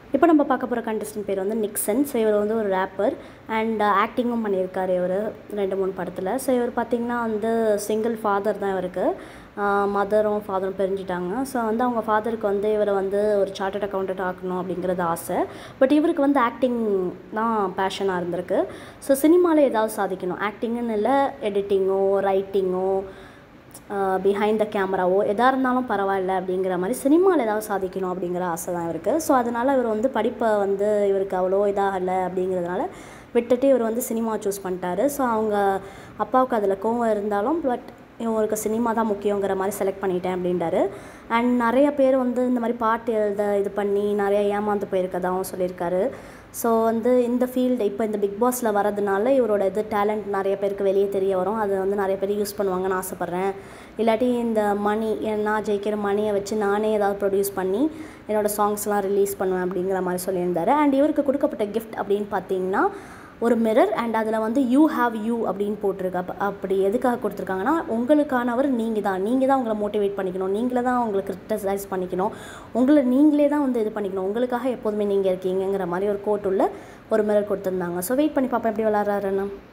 இப்போ நம்ம பார்க்க போகிற கண்டஸ்டன்ட் பேர் வந்து நிக்சன் ஸோ இவர் வந்து ஒரு ரேப்பர் அண்ட் ஆக்டிங்கும் பண்ணியிருக்காரு இவர் ரெண்டு மூணு படத்தில் ஸோ இவர் பார்த்திங்கன்னா வந்து சிங்கிள் ஃபாதர் தான் இவருக்கு மதரும் ஃபாதரும் பிரிஞ்சிட்டாங்க ஸோ வந்து அவங்க ஃபாதருக்கு வந்து இவரை வந்து ஒரு சார்ட்டட் அக்கௌண்டன்ட் ஆக்கணும் அப்படிங்கிறது ஆசை பட் இவருக்கு வந்து ஆக்டிங் தான் பேஷனாக இருந்திருக்கு ஸோ சினிமாவில் ஏதாவது சாதிக்கணும் ஆக்டிங்குன்னு இல்லை எடிட்டிங்கோ ரைட்டிங்கோ பிஹைண்ட் த கேமராவோ எதாக இருந்தாலும் பரவாயில்ல அப்படிங்கிற மாதிரி சினிமாவில் ஏதாவது சாதிக்கணும் அப்படிங்கிற ஆசை தான் இவருக்கு ஸோ அதனால் இவர் வந்து படிப்பை வந்து இவருக்கு அவ்வளோ இதாக இல்லை அப்படிங்கிறதுனால விட்டுட்டு இவர் வந்து சினிமா சூஸ் பண்ணிட்டாரு ஸோ அவங்க அப்பாவுக்கு அதில் கோவம் இருந்தாலும் பட் இவங்களுக்கு சினிமா தான் முக்கியங்கிற மாதிரி செலக்ட் பண்ணிட்டேன் அப்படின்றாரு அண்ட் நிறைய பேர் வந்து இந்த மாதிரி பாட்டு எழுத இது பண்ணி நிறைய ஏமாந்து போயிருக்கதாகவும் சொல்லியிருக்காரு ஸோ வந்து இந்த ஃபீல்டு இப்போ இந்த பிக் பாஸில் வரதுனால இவரோட இது டேலண்ட் நிறைய பேருக்கு வெளியே தெரிய வரும் அது வந்து நிறைய பேர் யூஸ் பண்ணுவாங்கன்னு ஆசைப்பட்றேன் இல்லாட்டி இந்த மணி நான் ஜெயிக்கிற மணியை வச்சு நானே ஏதாவது ப்ரொடியூஸ் பண்ணி என்னோடய சாங்ஸ்லாம் ரிலீஸ் பண்ணுவேன் அப்படிங்கிற மாதிரி சொல்லியிருந்தாரு அண்ட் இவருக்கு கொடுக்கப்பட்ட கிஃப்ட் அப்படின்னு பார்த்தீங்கன்னா ஒரு மிரர் அண்ட் அதில் வந்து யூ ஹாவ் யூ அப்படின்னு போட்டிருக்கு அப்போ அப்படி எதுக்காக கொடுத்துருக்காங்கன்னா உங்களுக்கானவர் நீங்கள் தான் நீங்கள் தான் உங்களை மோட்டிவேட் பண்ணிக்கணும் நீங்களே தான் உங்களை கிரிட்டிசைஸ் பண்ணிக்கணும் உங்களை நீங்களே தான் வந்து இது பண்ணிக்கணும் உங்களுக்காக எப்போதுமே நீங்கள் இருக்கீங்கிற மாதிரி ஒரு கோட் உள்ள ஒரு மிரர் கொடுத்துருந்தாங்க ஸோ வெயிட் பண்ணி பார்ப்பேன் எப்படி விளாட்றாருன்னு